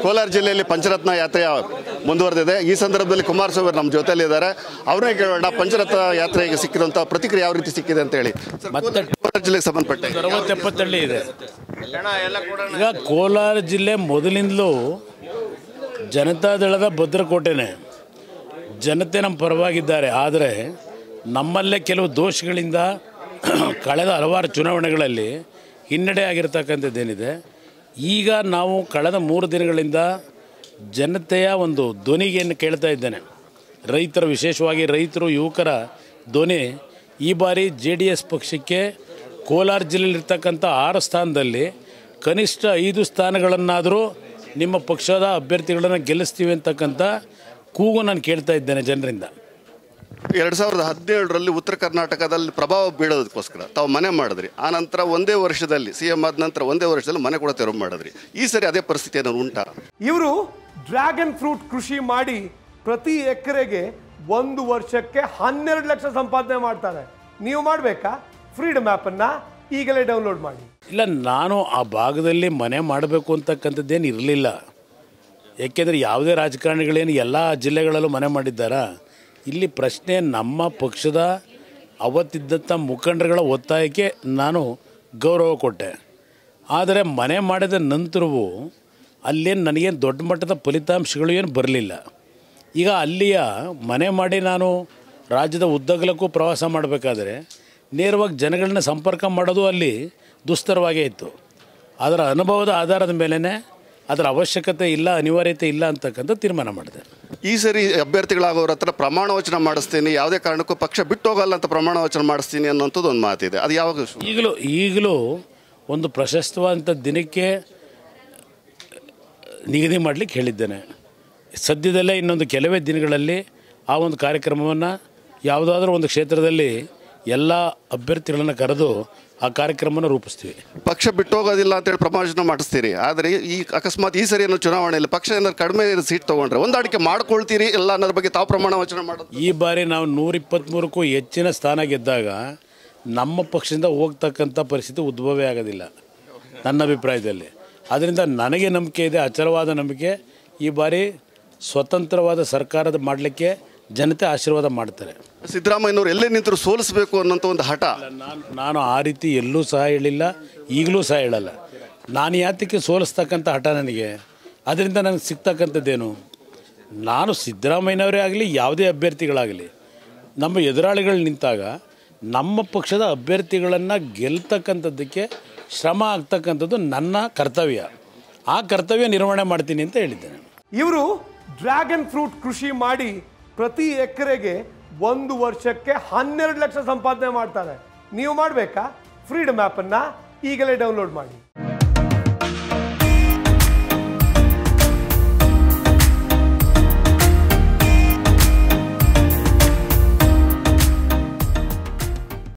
ಕೋಲಾರ ಜಿಲ್ಲೆಯಲ್ಲಿ ಪಂಚರತ್ನ ಯಾತ್ರೆ ಮುಂದುವರೆದಿದೆ ಈ ಸಂದರ್ಭದಲ್ಲಿ ಕುಮಾರಸ್ವಾಮಿ ಅವರು ನಮ್ಮ ಜೊತೆಯಲ್ಲಿ ಇದ್ದಾರೆ ಅವರೇ ಕೇಳೋಣ ಪಂಚರತ್ನ ಯಾತ್ರೆಗೆ ಸಿಕ್ಕಿದಂಥ ಪ್ರತಿಕ್ರಿಯೆ ಯಾವ ರೀತಿ ಸಿಕ್ಕಿದೆ ಅಂತ ಹೇಳಿ ಸರ್, ಮತ್ತೆ ಕೋಲಾರ ಜಿಲ್ಲೆಗೆ ಸಂಬಂಧಪಟ್ಟ ಅರವತ್ತೆಪ್ಪತ್ತಳ್ಳಿ ಇದೆ ಈಗ ಕೋಲಾರ ಜಿಲ್ಲೆ ಮೊದಲಿಂದಲೂ ಜನತಾದಳದ ಭದ್ರಕೋಟೆನೇ ಜನತೆ ನಮ್ಮ ಪರವಾಗಿದ್ದಾರೆ ಆದರೆ ನಮ್ಮಲ್ಲೇ ಕೆಲವು ದೋಷಗಳಿಂದ ಕಳೆದ ಹಲವಾರು ಚುನಾವಣೆಗಳಲ್ಲಿ ಹಿನ್ನಡೆ ಆಗಿರ್ತಕ್ಕಂಥದ್ದೇನಿದೆ ಈಗ ನಾವು ಕಳೆದ ಮೂರು ದಿನಗಳಿಂದ ಜನತೆಯ ಒಂದು ಧ್ವನಿಗೆಯನ್ನು ಕೇಳ್ತಾ ಇದ್ದೇನೆ ರೈತರು ವಿಶೇಷವಾಗಿ ರೈತರು ಯುವಕರ ಧ್ವನಿ ಈ ಬಾರಿ ಜೆ ಡಿ ಎಸ್ ಪಕ್ಷಕ್ಕೆ ಕೋಲಾರ ಜಿಲ್ಲೆಯಲ್ಲಿರ್ತಕ್ಕಂಥ ಆರು ಸ್ಥಾನದಲ್ಲಿ ಕನಿಷ್ಠ ಐದು ಸ್ಥಾನಗಳನ್ನಾದರೂ ನಿಮ್ಮ ಪಕ್ಷದ ಅಭ್ಯರ್ಥಿಗಳನ್ನು ಗೆಲ್ಲಿಸ್ತೀವಿ ಅಂತಕ್ಕಂಥ ಕೂಗು ನಾನು ಕೇಳ್ತಾ ಇದ್ದೇನೆ ಜನರಿಂದ ಎರಡು ಸಾವಿರದ ಹದಿನೇಳರಲ್ಲಿ ಉತ್ತರ ಕರ್ನಾಟಕದಲ್ಲಿ ಪ್ರಭಾವ ಬೀಳೋದಕ್ಕೋಸ್ಕರ ತಾವು ಮನೆ ಮಾಡಿದ್ರಿ ಆ ನಂತರ ಒಂದೇ ವರ್ಷದಲ್ಲಿ ಸಿ ಎಂ ಆದ ನಂತರ ಒಂದೇ ವರ್ಷದಲ್ಲಿ ಮನೆ ಕೂಡ ತೆರವು ಮಾಡಿದ್ರಿ ಈ ಸರಿ ಅದೇ ಪರಿಸ್ಥಿತಿ ಏನಾದ್ರು ಉಂಟಾ ಇವರು ಡ್ರ್ಯಾಗನ್ ಫ್ರೂಟ್ ಕೃಷಿ ಮಾಡಿ ಪ್ರತಿ ಎಕರೆಗೆ ಒಂದು ವರ್ಷಕ್ಕೆ ಹನ್ನೆರಡು ಲಕ್ಷ ಸಂಪಾದನೆ ಮಾಡ್ತಾರೆ ನೀವು ಮಾಡಬೇಕಾ ಫ್ರೀಡಮ್ ಆ್ಯಪನ್ನು ಈಗಲೇ ಡೌನ್ಲೋಡ್ ಮಾಡಿ ಇಲ್ಲ ನಾನು ಆ ಭಾಗದಲ್ಲಿ ಮನೆ ಮಾಡಬೇಕು ಅಂತಕ್ಕಂಥದ್ದೇನು ಇರಲಿಲ್ಲ ಏಕೆಂದರೆ ಯಾವುದೇ ರಾಜಕಾರಣಿಗಳೇನು ಎಲ್ಲ ಜಿಲ್ಲೆಗಳಲ್ಲೂ ಮನೆ ಮಾಡಿದ್ದಾರಾ ಇಲ್ಲಿ ಪ್ರಶ್ನೆ ನಮ್ಮ ಪಕ್ಷದ ಅವತ್ತಿದ್ದಂಥ ಮುಖಂಡರುಗಳ ಒತ್ತಾಯಕ್ಕೆ ನಾನು ಗೌರವ ಕೊಟ್ಟೆ ಆದರೆ ಮನೆ ಮಾಡಿದ ನಂತರವೂ ಅಲ್ಲೇನು ನನಗೇನು ದೊಡ್ಡ ಮಟ್ಟದ ಫಲಿತಾಂಶಗಳು ಏನು ಬರಲಿಲ್ಲ ಈಗ ಅಲ್ಲಿಯ ಮನೆ ಮಾಡಿ ನಾನು ರಾಜ್ಯದ ಉದ್ದಗಲಕ್ಕೂ ಪ್ರವಾಸ ಮಾಡಬೇಕಾದ್ರೆ ನೇರವಾಗಿ ಜನಗಳನ್ನ ಸಂಪರ್ಕ ಮಾಡೋದು ಅಲ್ಲಿ ದುಸ್ತರವಾಗೇ ಇತ್ತು ಅದರ ಅನುಭವದ ಆಧಾರದ ಮೇಲೇ ಅದರ ಅವಶ್ಯಕತೆ ಇಲ್ಲ ಅನಿವಾರ್ಯತೆ ಇಲ್ಲ ಅಂತಕ್ಕಂಥ ತೀರ್ಮಾನ ಮಾಡಿದೆ ಈ ಸರಿ ಅಭ್ಯರ್ಥಿಗಳಾಗೋರ ಹತ್ರ ಪ್ರಮಾಣ ವಚನ ಮಾಡಿಸ್ತೀನಿ ಯಾವುದೇ ಕಾರಣಕ್ಕೂ ಪಕ್ಷ ಬಿಟ್ಟು ಹೋಗಲ್ಲ ಅಂತ ಪ್ರಮಾಣ ವಚನ ಮಾಡಿಸ್ತೀನಿ ಅನ್ನೋಂಥದ್ದು ಒಂದು ಮಾತಿದೆ ಅದು ಯಾವಾಗ ಶು- ಈಗಲೂ ಈಗಲೂ ಒಂದು ಪ್ರಶಸ್ತವಾದಂಥ ದಿನಕ್ಕೆ ನಿಗದಿ ಮಾಡಲಿಕ್ಕೆ ಹೇಳಿದ್ದೇನೆ ಸದ್ಯದಲ್ಲೇ ಇನ್ನೊಂದು ಕೆಲವೇ ದಿನಗಳಲ್ಲಿ ಆ ಒಂದು ಕಾರ್ಯಕ್ರಮವನ್ನು ಯಾವುದಾದ್ರೂ ಒಂದು ಕ್ಷೇತ್ರದಲ್ಲಿ ಎಲ್ಲ ಅಭ್ಯರ್ಥಿಗಳನ್ನು ಕರೆದು ಆ ಕಾರ್ಯಕ್ರಮವನ್ನು ರೂಪಿಸ್ತೀವಿ ಪಕ್ಷ ಬಿಟ್ಟು ಹೋಗೋದಿಲ್ಲ ಅಂತೇಳಿ ಪ್ರಮಾಣ ವಚನ ಮಾಡಿಸ್ತೀರಿ ಆದರೆ ಈ ಅಕಸ್ಮಾತ್ ಈ ಸರಿ ಏನೋ ಚುನಾವಣೆಯಲ್ಲಿ ಪಕ್ಷ ಏನಾದ್ರು ಕಡಿಮೆ ಸೀಟ್ ತೊಗೊಂಡ್ರೆ ಹೊಂದಾಣಿಕೆ ಮಾಡ್ಕೊಳ್ತೀರಿ ಇಲ್ಲ ಅನ್ನೋದ್ರ ಬಗ್ಗೆ ತಾವು ಪ್ರಮಾಣ ವಚನ ಮಾಡೋದು ಈ ಬಾರಿ ನಾವು ನೂರ ಇಪ್ಪತ್ತ್ಮೂರಕ್ಕೂ ಹೆಚ್ಚಿನ ಸ್ಥಾನ ಗೆದ್ದಾಗ ನಮ್ಮ ಪಕ್ಷದಿಂದ ಹೋಗ್ತಕ್ಕಂಥ ಪರಿಸ್ಥಿತಿ ಉದ್ಭವವೇ ಆಗೋದಿಲ್ಲ ನನ್ನ ಅಭಿಪ್ರಾಯದಲ್ಲಿ ಅದರಿಂದ ನನಗೆ ನಂಬಿಕೆ ಇದೆ ಅಚಲವಾದ ನಂಬಿಕೆ ಈ ಬಾರಿ ಸ್ವತಂತ್ರವಾದ ಸರ್ಕಾರದ ಮಾಡಲಿಕ್ಕೆ ಜನತೆ ಆಶೀರ್ವಾದ ಮಾಡ್ತಾರೆ ಸಿದ್ದರಾಮಯ್ಯನವರು ಎಲ್ಲೇ ನಿಂತರೂ ಸೋಲಿಸಬೇಕು ಅನ್ನೋಂಥ ಒಂದು ಹಠ ನಾನು ನಾನು ಆ ರೀತಿ ಎಲ್ಲೂ ಸಹ ಹೇಳಿಲ್ಲ ಈಗಲೂ ಸಹ ಹೇಳಲ್ಲ ನಾನು ಯಾತಕ್ಕೆ ಸೋಲಿಸ್ತಕ್ಕಂಥ ಹಠ ನನಗೆ ಅದರಿಂದ ನನಗೆ ಸಿಗ್ತಕ್ಕಂಥದ್ದೇನು ನಾನು ಸಿದ್ದರಾಮಯ್ಯನವರೇ ಆಗಲಿ ಯಾವುದೇ ಅಭ್ಯರ್ಥಿಗಳಾಗಲಿ ನಮ್ಮ ಎದುರಾಳಿಗಳು ನಿಂತಾಗ ನಮ್ಮ ಪಕ್ಷದ ಅಭ್ಯರ್ಥಿಗಳನ್ನು ಗೆಲ್ತಕ್ಕಂಥದ್ದಕ್ಕೆ ಶ್ರಮ ಆಗ್ತಕ್ಕಂಥದ್ದು ನನ್ನ ಕರ್ತವ್ಯ ಆ ಕರ್ತವ್ಯ ನಿರ್ವಹಣೆ ಮಾಡ್ತೀನಿ ಅಂತ ಹೇಳಿದ್ದೇನೆ ಇವರು ಡ್ರ್ಯಾಗನ್ ಫ್ರೂಟ್ ಕೃಷಿ ಮಾಡಿ ಪ್ರತಿ ಎಕರೆಗೆ ಒಂದು ವರ್ಷಕ್ಕೆ ಹನ್ನೆರಡು ಲಕ್ಷ ಸಂಪಾದನೆ ಮಾಡ್ತಾರೆ ನೀವು ಮಾಡಬೇಕಾ ಫ್ರೀಡಮ್ ಆ್ಯಪನ್ನು ಈಗಲೇ ಡೌನ್ಲೋಡ್ ಮಾಡಿ